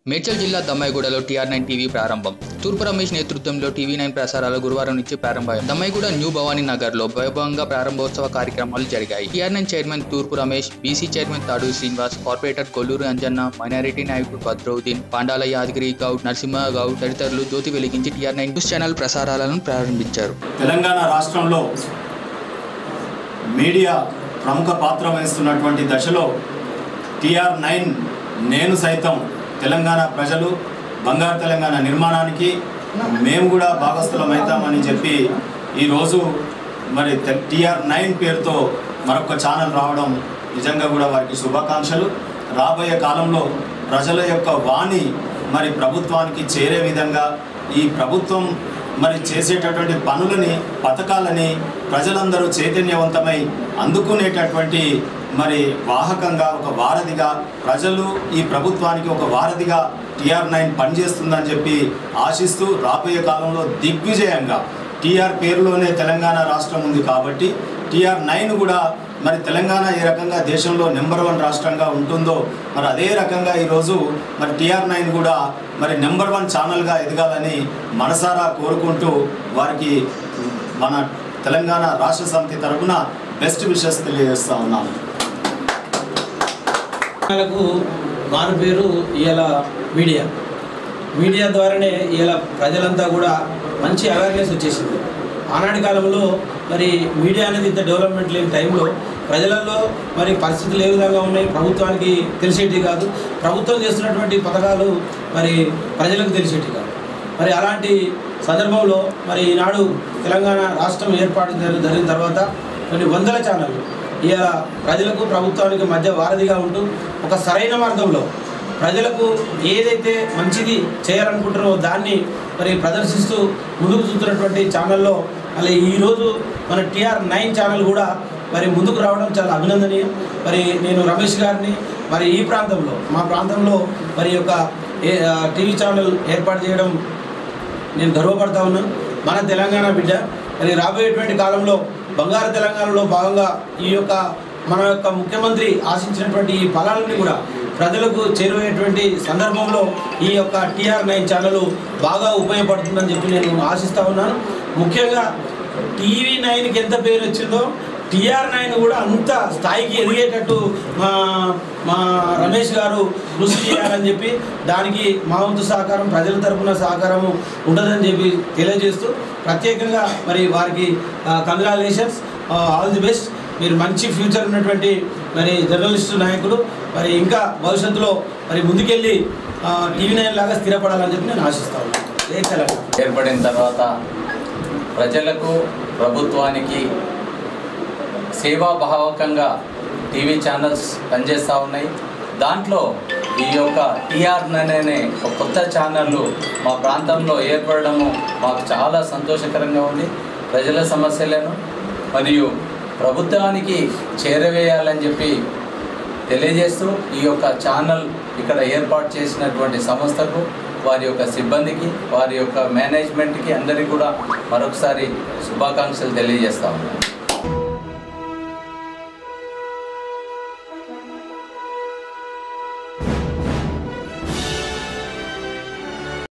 మేడ్చల్ జిల్లా దమ్మాయిగూడలో TR nine TV ప్రారంభం తూర్పు రమేష్ నేతృత్వంలో టీవీ నైన్ ప్రసారాలు గురువారం నుంచి ప్రారంభమయ్యాయి దమ్మాయిగూడ న్యూ భవానీ నగర్లో వైభవంగా ప్రారంభోత్సవ కార్యక్రమాలు జరిగాయి టీఆర్ నైన్ చైర్మన్ తూర్పు రమేష్ బీసీ చైర్మన్ తాడు శ్రీనివాస్ కార్పొరేటర్ కొల్లూరు అంజన్న మైనారిటీ నాయకుడు భద్రౌద్దీన్ పాండాల యాదగిరి గౌడ్ నరసింహ గౌడ్ తదితరులు జ్యోతి వెలిగించి టీఆర్ నైన్ న్యూస్ ఛానల్ ప్రసారాలను ప్రారంభించారు తెలంగాణ రాష్ట్రంలో మీడియా ప్రముఖ పాత్ర వహిస్తున్నటువంటి దశలో టిఆర్ నైన్ నేను సైతం తెలంగాణ ప్రజలు బంగారు తెలంగాణ నిర్మాణానికి మేము కూడా భాగస్థులం అవుతామని చెప్పి ఈరోజు మరి టిఆర్ నైన్ పేరుతో మరొక ఛానల్ రావడం నిజంగా కూడా వారికి శుభాకాంక్షలు రాబోయే కాలంలో ప్రజల యొక్క వాణి మరి ప్రభుత్వానికి చేరే విధంగా ఈ ప్రభుత్వం మరి చేసేటటువంటి పనులని పథకాలని ప్రజలందరూ చైతన్యవంతమై అందుకునేటటువంటి మరి వాహకంగా ఒక వారధిగా ప్రజలు ఈ ప్రభుత్వానికి ఒక వారధిగా టిఆర్ నైన్ పనిచేస్తుందని చెప్పి ఆశిస్తూ రాబోయే కాలంలో దిగ్విజయంగా టీఆర్ పేరులోనే తెలంగాణ రాష్ట్రం ఉంది కాబట్టి టీఆర్ నైన్ కూడా మరి తెలంగాణ ఏ రకంగా దేశంలో నెంబర్ వన్ రాష్ట్రంగా ఉంటుందో మరి అదే రకంగా ఈరోజు మరి టీఆర్ నైన్ కూడా మరి నెంబర్ వన్ ఛానల్గా ఎదగాలని మనసారా కోరుకుంటూ వారికి మన తెలంగాణ రాష్ట్ర సమితి తరపున బెస్ట్ విషెస్ తెలియజేస్తా ఉన్నాము తెలంగాణకు మారు పేరు ఇవాళ మీడియా మీడియా ద్వారానే ఇవాళ ప్రజలంతా కూడా మంచి అవేర్నెస్ వచ్చేసింది ఆనాటి కాలంలో మరి మీడియా అనేది ఇంత డెవలప్మెంట్ లేని టైంలో ప్రజలలో మరి పరిస్థితులు ఏ విధంగా ఉన్నాయి ప్రభుత్వానికి తెలిసేటి కాదు ప్రభుత్వం చేస్తున్నటువంటి పథకాలు మరి ప్రజలకు తెలిసేటి కాదు మరి అలాంటి సందర్భంలో మరి ఈనాడు తెలంగాణ రాష్ట్రం ఏర్పాటు జరి- జరిగిన తర్వాత కొన్ని వందల ఛానళ్ళు ఇవాళ ప్రజలకు ప్రభుత్వానికి మధ్య వారధిగా ఉంటూ ఒక సరైన మార్గంలో ప్రజలకు ఏదైతే మంచిది చేయాలనుకుంటారో దాన్ని మరి ప్రదర్శిస్తూ ముందుకు చూస్తున్నటువంటి ఛానల్లో మళ్ళీ ఈరోజు మన టిఆర్ నైన్ ఛానల్ కూడా మరి ముందుకు రావడం చాలా అభినందనీయం మరి నేను రమేష్ గారిని మరి ఈ ప్రాంతంలో మా ప్రాంతంలో మరి యొక్క ఏ- ఆ, టీవీ ఛానల్ ఏర్పాటు చేయడం నేను గర్వపడతా ఉన్నాను మన తెలంగాణ బిడ్డ మరి రాబోయేటువంటి కాలంలో బంగారు తెలంగాణలో భాగంగా ఈ యొక్క మన యొక్క ముఖ్యమంత్రి ఆశించినటువంటి ఈ ఫలాలని కూడా ప్రజలకు చేరువయ్యేటువంటి సందర్భంలో ఈ యొక్క టీఆర్ నైన్ ఛానల్ బాగా ఉపయోగపడుతుందని చెప్పి నేను ఆశిస్తూ ఉన్నాను ముఖ్యంగా టీవీ నైన్కి ఎంత పేరు వచ్చిందో టీఆర్ నైన్ కూడా అంత స్థాయికి ఎదిగేటట్టు మా మా రమేష్ గారు కృషి చేయాలని చెప్పి దానికి మా వంతు సహకారం ప్రజల తరపున సహకారము ఉండదని చెప్పి తెలియజేస్తూ ప్రత్యేకంగా మరి వారికి కంగ్రాచులేషన్స్ ఆల్ ది బెస్ట్ మీరు మంచి ఫ్యూచర్ ఉన్నటువంటి మరి జర్నలిస్టు నాయకుడు మరి ఇంకా భవిష్యత్తులో మరి ముందుకెళ్ళి టీవీ నైన్ లాగా స్థిరపడాలని చెప్పి నేను ఆశిస్తా ఉన్నాను జై తెలంగాణ ఏర్పడిన తర్వాత ప్రజలకు ప్రభుత్వానికి సేవాభావకంగా టీవీ ఛానల్స్ పనిచేస్తూ ఉన్నాయి దాంట్లో ఈ యొక్క టీఆర్ అనే ఒక కొత్త ఛానళ్ళు మా ప్రాంతంలో ఏర్పడము మాకు చాలా సంతోషకరంగా ఉంది ప్రజల సమస్యలను మరియు ప్రభుత్వానికి చేరవేయాలని చెప్పి తెలియజేస్తూ ఈ యొక్క ఛానల్ ఇక్కడ ఏర్పాటు చేసినటువంటి సంస్థకు వారి యొక్క సిబ్బందికి వారి యొక్క మేనేజ్మెంట్కి అందరికీ కూడా మరొకసారి శుభాకాంక్షలు తెలియజేస్తా ఉన్నాను